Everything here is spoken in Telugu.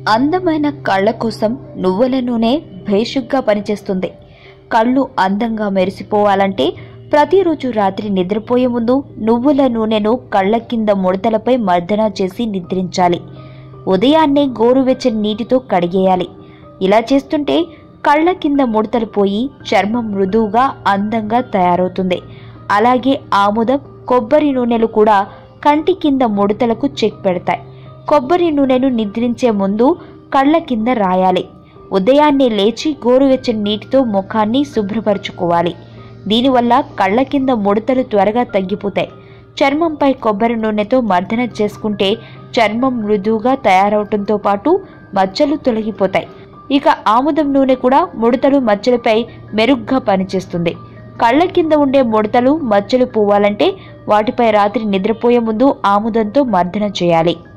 అందమైన కళ్ళ కోసం నువ్వుల నూనె భేషుగ్గా పనిచేస్తుంది కళ్ళు అందంగా మెరిసిపోవాలంటే ప్రతిరోజు రాత్రి నిద్రపోయే ముందు నువ్వుల నూనెను కళ్ళ కింద ముడతలపై మర్దన చేసి నిద్రించాలి ఉదయాన్నే గోరువెచ్చని నీటితో కడిగేయాలి ఇలా చేస్తుంటే కళ్ళ కింద ముడతలు పోయి చర్మం మృదువుగా అందంగా తయారవుతుంది అలాగే ఆముదం కొబ్బరి నూనెలు కూడా కంటి కింద ముడతలకు చెక్ పెడతాయి కొబ్బరి నూనెను నిద్రించే ముందు కళ్ళ కింద రాయాలి ఉదయాన్నే లేచి గోరువెచ్చని నీటితో ముఖాన్ని శుభ్రపరచుకోవాలి దీనివల్ల కళ్ళ కింద ముడతలు త్వరగా తగ్గిపోతాయి చర్మంపై కొబ్బరి నూనెతో మర్దన చేసుకుంటే చర్మం మృదువుగా తయారవటంతో పాటు మచ్చలు తొలగిపోతాయి ఇక ఆముదం నూనె కూడా ముడతలు మచ్చలపై మెరుగ్గా పనిచేస్తుంది కళ్ళ కింద ఉండే ముడతలు మచ్చలు పోవాలంటే వాటిపై రాత్రి నిద్రపోయే ముందు ఆముదంతో మర్దన చేయాలి